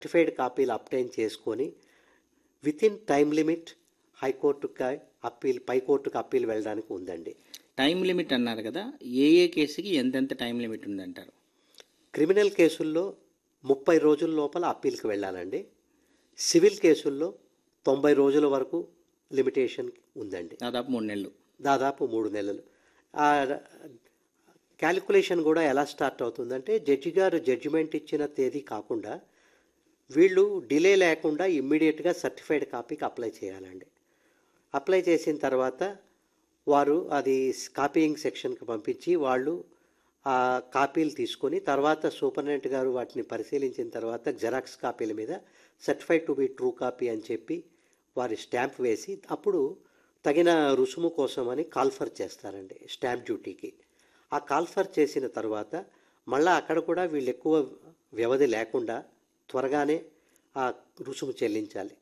certified కాపీలు obtain చేసుకొని with in time limit హైకోర్టుకి అప్పీల్ పై కోర్టుకు అప్పీల్ వెళ్ళడానికి ఉందండి టైం లిమిట్ అన్నారు కదా ఏ ఏ కేసుకి ఎంతెంత టైం లిమిట్ ఉందంటారు క్రిమినల్ కేసుల్లో ముప్పై రోజుల లోపల అప్పీల్కి వెళ్ళాలండి సివిల్ కేసుల్లో తొంభై రోజుల వరకు లిమిటేషన్ ఉందండి దాదాపు మూడు నెలలు దాదాపు మూడు నెలలు ఆ క్యాలిక్యులేషన్ కూడా ఎలా స్టార్ట్ అవుతుందంటే జడ్జి గారు జడ్జిమెంట్ ఇచ్చిన తేదీ కాకుండా వీళ్ళు డిలే లేకుండా ఇమ్మీడియట్గా సర్టిఫైడ్ కాపీకి అప్లై చేయాలండి అప్లై చేసిన తర్వాత వారు అది కాపీయింగ్ సెక్షన్కి పంపించి వాళ్ళు ఆ కాపీలు తీసుకొని తర్వాత సూపరింటెండెంట్ గారు వాటిని పరిశీలించిన తర్వాత జెరాక్స్ కాపీల మీద certified to be true copy అని చెప్పి వారి స్టాంప్ వేసి అప్పుడు తగిన రుసుము కోసమని కాల్ఫర్ చేస్తారండి స్టాంప్ డ్యూటీకి ఆ కాల్ఫర్ చేసిన తర్వాత మళ్ళీ అక్కడ కూడా వీళ్ళు ఎక్కువ వ్యవధి లేకుండా త్వరగానే ఆ రుసుము చెల్లించాలి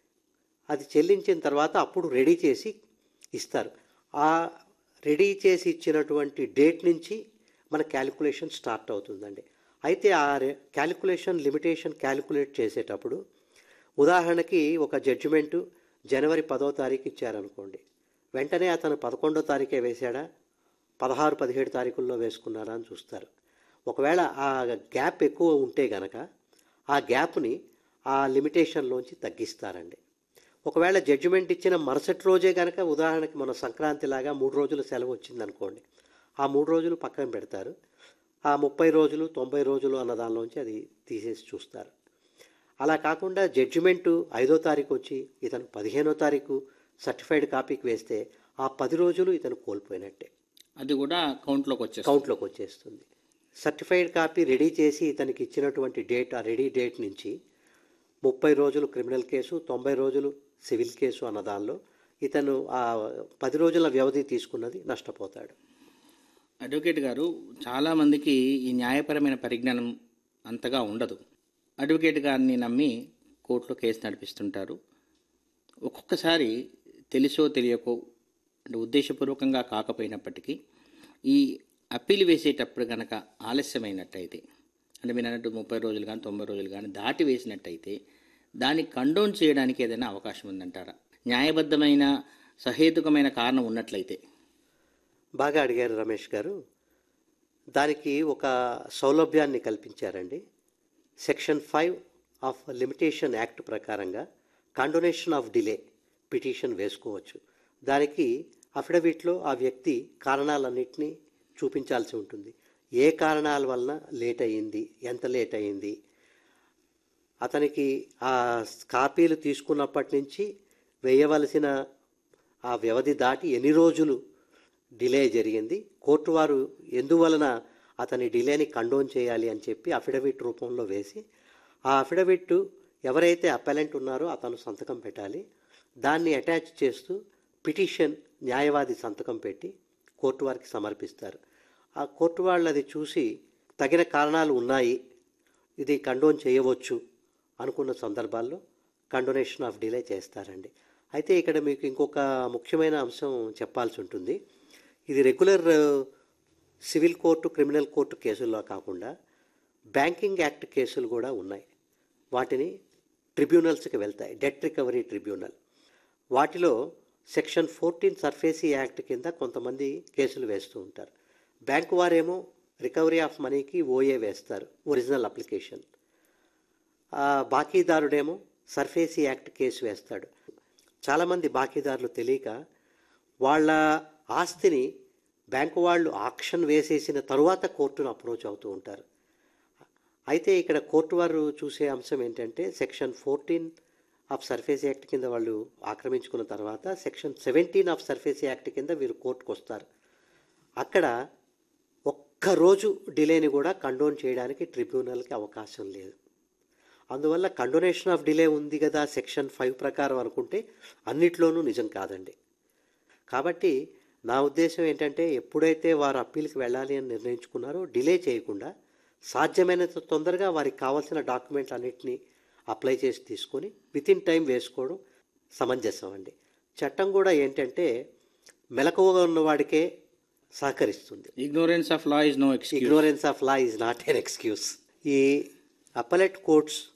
అది చెల్లించిన తర్వాత అప్పుడు రెడీ చేసి ఇస్తారు ఆ రెడీ చేసి ఇచ్చినటువంటి డేట్ నుంచి మన క్యాలిక్యులేషన్ స్టార్ట్ అవుతుందండి అయితే ఆ క్యాలిక్యులేషన్ లిమిటేషన్ క్యాలిక్యులేట్ చేసేటప్పుడు ఉదాహరణకి ఒక జడ్జిమెంటు జనవరి పదో తారీఖు ఇచ్చారనుకోండి వెంటనే అతను పదకొండో తారీఖే వేశాడా పదహారు పదిహేడు తారీఖుల్లో వేసుకున్నారా అని చూస్తారు ఒకవేళ ఆ గ్యాప్ ఎక్కువ ఉంటే గనక ఆ గ్యాప్ని ఆ లిమిటేషన్లోంచి తగ్గిస్తారండి ఒకవేళ జడ్జిమెంట్ ఇచ్చిన మరుసటి రోజే కనుక ఉదాహరణకి మన సంక్రాంతిలాగా మూడు రోజులు సెలవు వచ్చిందనుకోండి ఆ మూడు రోజులు పక్కన పెడతారు ఆ ముప్పై రోజులు తొంభై రోజులు అన్న దానిలోంచి అది తీసేసి చూస్తారు అలా కాకుండా జడ్జిమెంటు ఐదో తారీఖు వచ్చి ఇతను పదిహేనో తారీఖు సర్టిఫైడ్ కాపీకి వేస్తే ఆ పది రోజులు ఇతను కోల్పోయినట్టే అది కూడా కౌంట్లోకి వచ్చేస్తుంది కౌంట్లోకి వచ్చేస్తుంది సర్టిఫైడ్ కాపీ రెడీ చేసి ఇతనికి ఇచ్చినటువంటి డేట్ ఆ రెడీ డేట్ నుంచి ముప్పై రోజులు క్రిమినల్ కేసు తొంభై రోజులు సివిల్ కేసు అన్న దానిలో ఇతను ఆ పది రోజుల వ్యవధి తీసుకున్నది నష్టపోతాడు అడ్వకేట్ గారు చాలామందికి ఈ న్యాయపరమైన పరిజ్ఞానం అంతగా ఉండదు అడ్వకేట్ గారిని నమ్మి కోర్టులో కేసు నడిపిస్తుంటారు ఒక్కొక్కసారి తెలుసో తెలియకో అంటే ఉద్దేశపూర్వకంగా కాకపోయినప్పటికీ ఈ అప్పీల్ వేసేటప్పుడు కనుక ఆలస్యమైనట్టయితే అంటే మీరు అన్నట్టు ముప్పై రోజులు కానీ తొంభై రోజులు కానీ దాటి వేసినట్టయితే దాన్ని కండోన్ చేయడానికి ఏదైనా అవకాశం ఉందంటారా న్యాయబద్ధమైన సహేతుకమైన కారణం ఉన్నట్లయితే బాగా అడిగారు రమేష్ గారు దానికి ఒక సౌలభ్యాన్ని కల్పించారండి section five of limitation act ప్రకారంగా కండోనేషన్ ఆఫ్ డిలే పిటిషన్ వేసుకోవచ్చు దానికి అఫిడవిట్లో ఆ వ్యక్తి కారణాలన్నింటినీ చూపించాల్సి ఉంటుంది ఏ కారణాల వలన లేట్ అయ్యింది ఎంత లేట్ అయ్యింది అతనికి ఆ కాపీలు తీసుకున్నప్పటి నుంచి వేయవలసిన ఆ వ్యవధి దాటి ఎన్ని రోజులు డిలే జరిగింది కోర్టు వారు ఎందువలన అతని డిలేని కండోన్ చేయాలి అని చెప్పి అఫిడవిట్ రూపంలో వేసి ఆ అఫిడవిట్ ఎవరైతే అపెలెంట్ ఉన్నారో అతను సంతకం పెట్టాలి దాన్ని అటాచ్ చేస్తూ పిటిషన్ న్యాయవాది సంతకం పెట్టి కోర్టు వారికి సమర్పిస్తారు ఆ కోర్టు వాళ్ళు అది చూసి తగిన కారణాలు ఉన్నాయి ఇది కండోన్ చేయవచ్చు అనుకున్న సందర్భాల్లో కండోనేషన్ ఆఫ్ డిలే చేస్తారండి అయితే ఇక్కడ మీకు ఇంకొక ముఖ్యమైన అంశం చెప్పాల్సి ఉంటుంది ఇది regular civil court criminal court కేసుల్లో కాకుండా బ్యాంకింగ్ యాక్ట్ కేసులు కూడా ఉన్నాయి వాటిని ట్రిబ్యునల్స్కి వెళ్తాయి డెట్ రికవరీ ట్రిబ్యునల్ వాటిలో సెక్షన్ ఫోర్టీన్ సర్ఫేసీ యాక్ట్ కింద కొంతమంది కేసులు వేస్తూ ఉంటారు బ్యాంకు వారేమో రికవరీ ఆఫ్ మనీకి ఓఏ వేస్తారు ఒరిజినల్ అప్లికేషన్ ఆ బాకీదారుడేమో సర్ఫేసీ యాక్ట్ కేసు వేస్తాడు చాలామంది బాకీదారులు తెలియక వాళ్ళ ఆస్తిని బ్యాంకు వాళ్ళు ఆక్షన్ వేసేసిన తరువాత కోర్టును అప్రోచ్ అవుతూ ఉంటారు అయితే ఇక్కడ కోర్టు వారు చూసే అంశం ఏంటంటే section fourteen of SARFAESI act కింద వాళ్ళు ఆక్రమించుకున్న తర్వాత section seventeen of SARFAESI act కింద వీరు కోర్టుకు వస్తారు అక్కడ ఒక్కరోజు డిలేని కూడా కండోన్ చేయడానికి ట్రిబ్యునల్కి అవకాశం లేదు అందువల్ల కండోనేషన్ ఆఫ్ డిలే ఉంది కదా సెక్షన్ ఫైవ్ ప్రకారం అనుకుంటే అన్నిట్లోనూ నిజం కాదండి కాబట్టి నా ఉద్దేశం ఏంటంటే ఎప్పుడైతే వారు అప్పీల్కి వెళ్ళాలి అని నిర్ణయించుకున్నారో డిలే చేయకుండా సాధ్యమైనంత తొందరగా వారికి కావాల్సిన డాక్యుమెంట్లు అన్నింటినీ అప్లై చేసి తీసుకొని విత్ ఇన్ టైం వేసుకోవడం సమంజసం అండి చట్టం కూడా ఏంటంటే మెలకువగా ఉన్నవాడికే సహకరిస్తుంది ignorance of law is no excuse ignorance of law is not an excuse ఈ అప్పలెట్ కోర్ట్స్